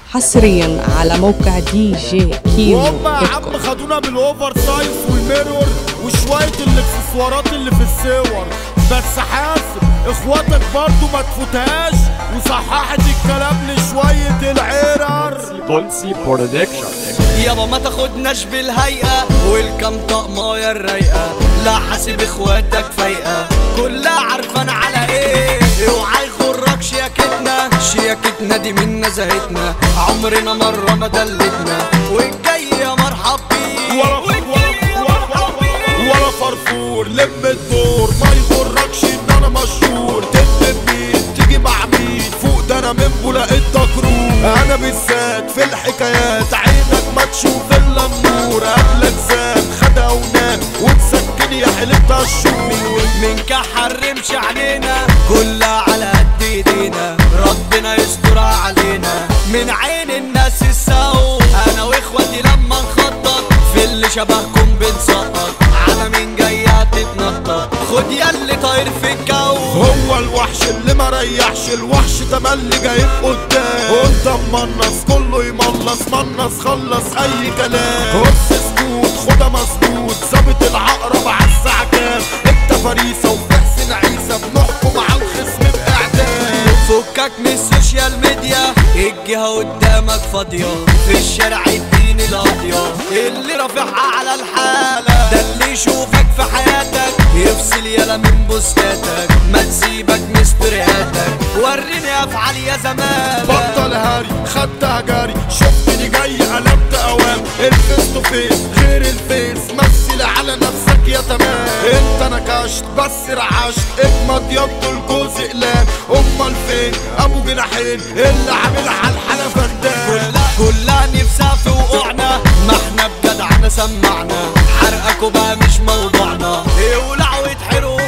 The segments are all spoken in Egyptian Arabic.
حصريا على موقع دي جي كيمو وهم يا دوت عم كوم. خدونا بالاوفر سايز والميرور وشوية الاكسسوارات اللي في الصور بس حاسب اخواتك برضو ما تفوتهاش وصححت الكلام لشوية العرر بولسي برودكشن يابا ما تاخدناش بالهيئة والكم طقماية الرايقة لا حاسب اخواتك فايقة كلها عارفان على ايه اوعى يغرك شياكتنا شياكتنا دي من نزهتنا عمرنا مرة ما دلتنا والجاي يا مرحب بيه ولا والجاي يا مرحب بيه ولا فرفور لم الدور ما يغركش ان انا مشهور تكتب مين تيجي مع مين فوق ده انا من بلاقيت تجروب انا بالذات في الحكايات عينك ما تشوف الا النور قبلك زاد خدها ونام وتسكن يا حلتها الشهور من كحرمش علينا كلها على قد ايدينا ربنا يسترها علينا من عين الناس السوء انا واخواتي لما نخطط في اللي شبهكم بنسقط على مين جاي هتتنطط خد يا اللي طاير في الجو هو الوحش اللي ما ريحش الوحش تملي جايب قدام وانت ممنص كله يملص منص خلص اي كلام هص سكوت خدها مسدود ظابط العقرب على الساعة كام انت فريسة وفي حسين عيسى بنحكم على الخصم باعدام فكك من السوشيال ميديا الجهة قدامك فاضية في الشارع الدين القاضية اللي رافعها على الحالة ده اللي يشوفك في حياتك يفصل يلا من بوستاتك ما تسيبك مسترياتك وريني افعال يا زمان بطل هاري خدتها جاري شفتني جاي قلبت اوام الفيس تو فيس غير الفيس مثل على نفسك يا تمام انت نكشت بس رعشت اجمد يض الجوز اقلام امال فين ابو جناحين اللي عامل على الحاله فدان كلها كلها نفسها في وقوعنا ما احنا بجدعنا سمعنا حرقكوا بقى مش موضوعنا يولعوا يتحرقوا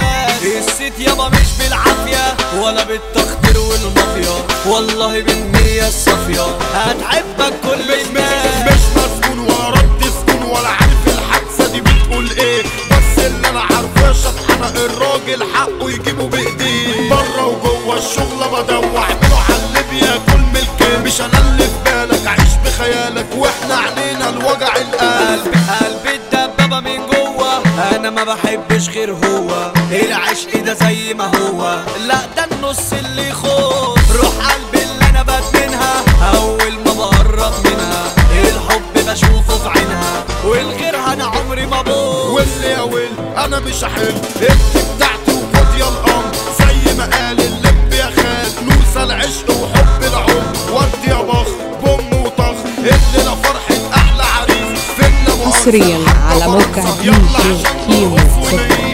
بجد الست يابا مش بالعافية ولا بالتخدير والمافيا والله بالنية الصافية هتحبك كل الناس مش مسكون ولا رد سكون ولا عارف الحادثه دي بتقول ايه بس اللي انا عارفه يا شطحنه الراجل حقه يجيبه بايديه بره وجوه الشغله بدوع اعمله على اللي بياكل ملكين مش انا اللي في بالك عيش بخيالك واحنا عنينا الوجع القلب قلبي قلبي الدبابة من جوه انا ما بحبش غير هو العشق ده زي ما هو لا ده النص اللي يخوف روح قلبي اللي انا بدمنها اول ما بقرب منها الحب بشوفه في عينها والغيرها انا عمري ما بوظ واللي يا ويل انا مش هحل انت بتاعتي وخد يا الامر زي ما قال اللب يا خال نوسى العشق وحب العمر ورد يا بخ بوم وطخ الليله فرحه احلى عريس فينا حصرياً على موقع دي جي كيمو دوت كوم.